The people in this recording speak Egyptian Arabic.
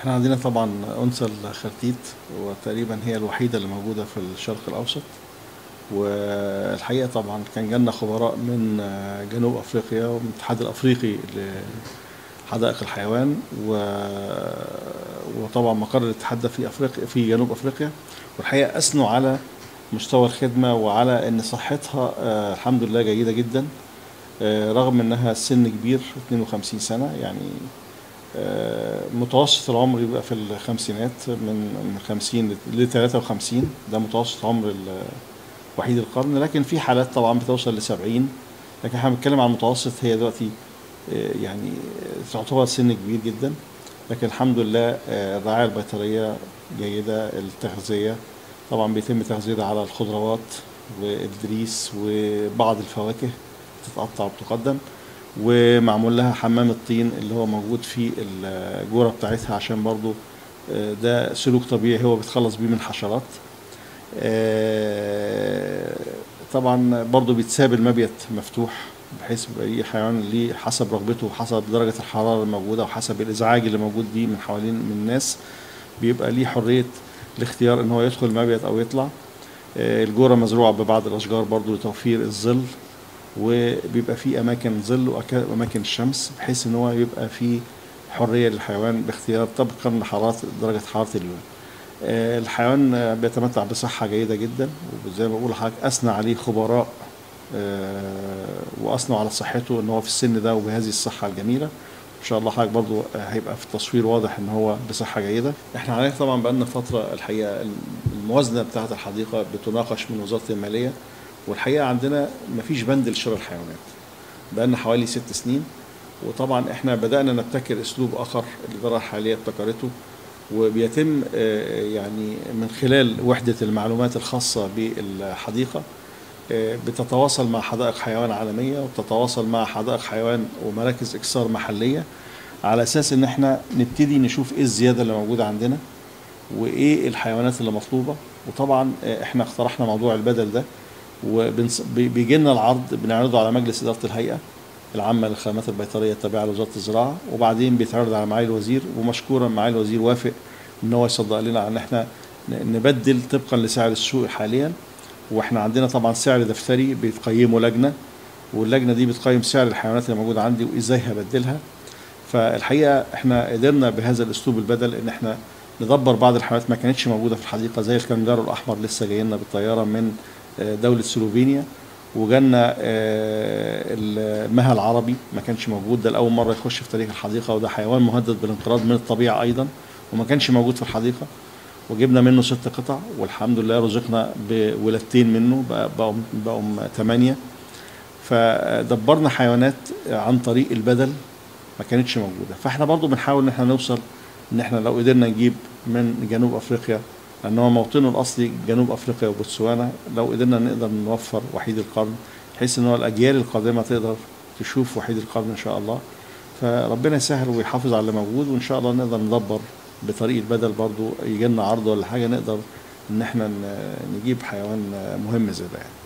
احنا عندنا طبعا انثى الخرتيت وتقريبا هي الوحيده اللي موجوده في الشرق الاوسط والحقيقه طبعا كان جالنا خبراء من جنوب افريقيا ومن الاتحاد الافريقي لحدائق الحيوان و... وطبعا مقر الاتحاد ده في افريقيا في جنوب افريقيا والحقيقه اثنوا على مستوى الخدمه وعلى ان صحتها آه، الحمد لله جيده جدا آه، رغم انها سن كبير 52 سنه يعني آه، متوسط العمر يبقى في الخمسينات من من 50 ل 53 ده متوسط عمر ال- وحيد القرن لكن في حالات طبعا بتوصل ل 70 لكن احنا بنتكلم عن المتوسط هي دلوقتي آه، يعني تعتبر سن كبير جدا لكن الحمد لله آه، الرعايه البيطريه جيده التغذيه طبعا بيتم تغذيتها على الخضروات والدريس وبعض الفواكه بتتقطع وبتقدم ومعمول لها حمام الطين اللي هو موجود في الجوره بتاعتها عشان برضو آه، ده سلوك طبيعي هو بيتخلص بيه من حشرات آه، طبعا برضو بيتساب المبيت مفتوح بحيث يبقى ليه حيوان ليه حسب رغبته وحسب درجة الحرارة الموجودة وحسب الإزعاج اللي موجود دي من حوالين من الناس بيبقى ليه حرية الاختيار ان هو يدخل المبيت او يطلع آه، الجورة مزروعة ببعض الأشجار برضو لتوفير الظل وبيبقى في أماكن ظل وأماكن الشمس بحيث ان هو يبقى في حرية للحيوان باختيار طبقا لحرارة درجة حرارة اليوم آه، الحيوان آه، بيتمتع بصحة جيدة جدا وزي ما بقول لحضرتك أثنى عليه خبراء آه، وأثنوا على صحته إن هو في السن ده وبهذه الصحة الجميلة إن شاء الله حضرتك برضو آه، هيبقى في التصوير واضح إن هو بصحة جيدة إحنا علينا طبعا بقالنا فترة الحقيقة الموازنة بتاعة الحديقة بتناقش من وزارة المالية والحقيقة عندنا مفيش بند لشراء الحيوانات بقالنا حوالي ست سنين وطبعا احنا بدأنا نبتكر اسلوب اخر الإدارة الحالية ابتكرته وبيتم آه، يعني من خلال وحدة المعلومات الخاصة بالحديقة آه، بتتواصل مع حدائق حيوان عالمية وبتتواصل مع حدائق حيوان ومراكز إكسار محلية على أساس إن احنا نبتدي نشوف إيه الزيادة اللي موجودة عندنا وإيه الحيوانات اللي مطلوبة وطبعا آه، احنا اقترحنا موضوع البدل ده وبيجي لنا العرض بنعرضه على مجلس إدارة الهيئة العامة للخدمات البيطرية التابعة لوزارة الزراعة وبعدين بيتعرض على معالي الوزير ومشكورا معالي الوزير وافق ان هو يصدق لنا على ان احنا ن- نبدل طبقا لسعر السوق حاليا واحنا عندنا طبعا سعر دفتري بتقيمه لجنة واللجنة دي بتقيم سعر الحيوانات اللي موجودة عندي وازاي هبدلها فالحقيقة احنا قدرنا بهذا الاسلوب البدل ان احنا ندبر بعض الحيوانات ما كانتش موجودة في الحديقة زي الكنجارو الاحمر لسه جاي لنا بالطيارة من آه، دولة سلوفينيا وجالنا آه، المها العربي ما كانش موجود ده لأول مرة يخش في تاريخ الحديقة وده حيوان مهدد بالانقراض من الطبيعة أيضا وما كانش موجود في الحديقة وجبنا منه ست قطع والحمد لله رزقنا بولادتين منه بقى- بقوا بقوا ثمانية فدبرنا حيوانات عن طريق البدل ما كانتش موجودة فاحنا برضو بنحاول ان احنا نوصل ان احنا لو قدرنا نجيب من جنوب افريقيا لان هو موطنه الاصلي جنوب افريقيا وبوتسوانا لو قدرنا نقدر نوفر وحيد القرن بحيث ان هو الاجيال القادمه تقدر تشوف وحيد القرن ان شاء الله فربنا يسهل ويحافظ على اللي موجود وان شاء الله نقدر ندبر بطريق البدل برضو يجي لنا عرض ولا حاجه نقدر ان احنا ن- نجيب حيوان مهم زي ده يعني